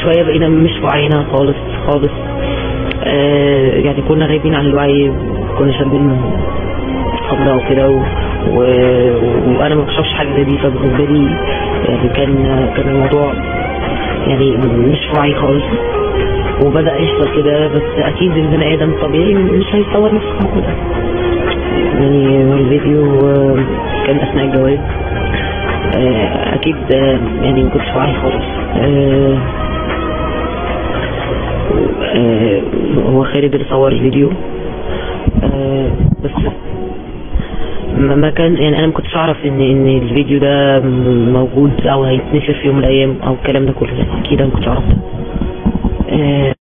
شويه بقينا مش واعيين خالص خالص آه يعني كنا غايبين عن الوعي كنا شاربين خمره وكده و... و... وانا ما بشربش حاجه زي دي فبالنسبه لي يعني كان كان الموضوع يعني مش واعي خالص وبدا يحصل كده بس اكيد البني ادم الطبيعي مش هيصور نفسه كده يعني الفيديو آه، كان اثناء الجواز آه، اكيد آه، يعني ما كنتش واعي خالص آه، آه، هو خالد اللي صور الفيديو آه، بس ما ما كان يعني انا ما كنتش اعرف ان ان الفيديو ده موجود او هيتنشر في يوم من الايام او الكلام ده كله يعني اكيد انا ما كنتش اعرف ده آه،